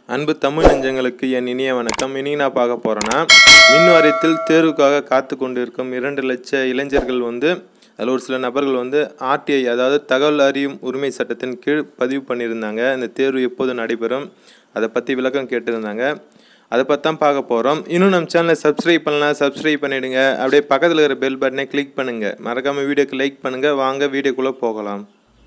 அன்பு தமிழ் நெஞ்சங்களுக்கு என் இனிய வணக்கம் இன்னைக்கு நான் பார்க்க போகிறேன்னா மின் வாரியத்தில் தேர்வுக்காக காத்து கொண்டிருக்கும் இரண்டு லட்ச இளைஞர்கள் வந்து அதில் ஒரு சில நபர்கள் வந்து ஆர்டிஐ அதாவது தகவல் அறியும் உரிமை சட்டத்தின் கீழ் பதிவு பண்ணியிருந்தாங்க இந்த தேர்வு எப்போது நடைபெறும் அதை பற்றி விளக்கம் கேட்டிருந்தாங்க அதை பற்றி தான் பார்க்க போகிறோம் இன்னும் நம்ம சேனலை சப்ஸ்கிரைப் பண்ணலாம் சப்ஸ்கிரைப் பண்ணிவிடுங்க அப்படியே பக்கத்தில் இருக்கிற பெல் பட்டனை கிளிக் பண்ணுங்கள் மறக்காமல் வீடியோக்கு லைக் பண்ணுங்கள் வாங்க வீடியோக்குள்ளே போகலாம்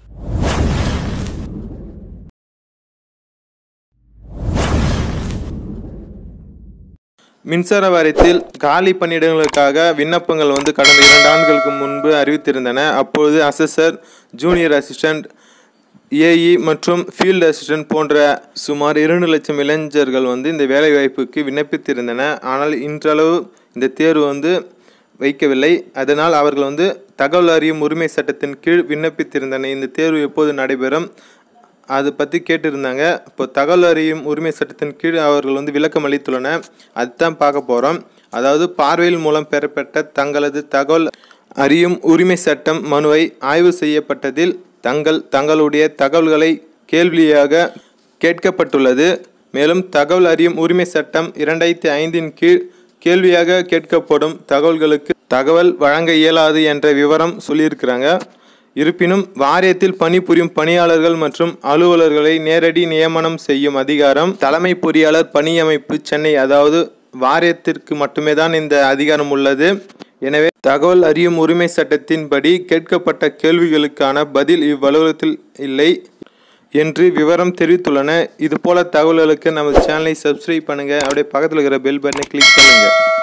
மின்சார வாரியத்தில் காலி பணியிடங்களுக்காக விண்ணப்பங்கள் வந்து கடந்த இரண்டு ஆண்டுகளுக்கு முன்பு அறிவித்திருந்தன அப்பொழுது அசஸர் ஜூனியர் அசிஸ்டண்ட் ஏஇ மற்றும் ஃபீல்டு அசிஸ்டன்ட் போன்ற சுமார் இரண்டு லட்சம் இளைஞர்கள் வந்து இந்த வேலைவாய்ப்புக்கு விண்ணப்பித்திருந்தன ஆனால் இன்றளவு இந்த தேர்வு வந்து வைக்கவில்லை அதனால் அவர்கள் வந்து தகவல் அறியும் உரிமை சட்டத்தின் கீழ் விண்ணப்பித்திருந்தனர் இந்த தேர்வு எப்போது நடைபெறும் அதை பற்றி கேட்டிருந்தாங்க இப்போ தகவல் அறியும் உரிமை சட்டத்தின் கீழ் அவர்கள் வந்து விளக்கம் அளித்துள்ளன அதுதான் பார்க்க போகிறோம் அதாவது பார்வையில் மூலம் பெறப்பட்ட தங்களது தகவல் அறியும் உரிமை சட்டம் மனுவை ஆய்வு செய்யப்பட்டதில் தங்கள் தங்களுடைய தகவல்களை கேள்வியாக கேட்கப்பட்டுள்ளது மேலும் தகவல் அறியும் உரிமை சட்டம் இரண்டாயிரத்தி ஐந்தின் கீழ் கேள்வியாக கேட்கப்படும் தகவல்களுக்கு தகவல் வழங்க இயலாது என்ற விவரம் சொல்லியிருக்கிறாங்க இருப்பினும் வாரியத்தில் பணிபுரியும் பணியாளர்கள் மற்றும் அலுவலர்களை நேரடி நியமனம் செய்யும் அதிகாரம் தலைமை பொறியாளர் பணியமைப்பு சென்னை அதாவது வாரியத்திற்கு மட்டுமே தான் இந்த அதிகாரம் உள்ளது எனவே தகவல் அறியும் உரிமை சட்டத்தின்படி கேட்கப்பட்ட கேள்விகளுக்கான பதில் இவ்வலுவலகத்தில் இல்லை என்று விவரம் தெரிவித்துள்ளன இதுபோல தகவல்களுக்கு நமது சேனலை சப்ஸ்கிரைப் பண்ணுங்கள் அப்படியே பக்கத்தில் இருக்கிற பெல் பட்டனை கிளிக் பண்ணுங்கள்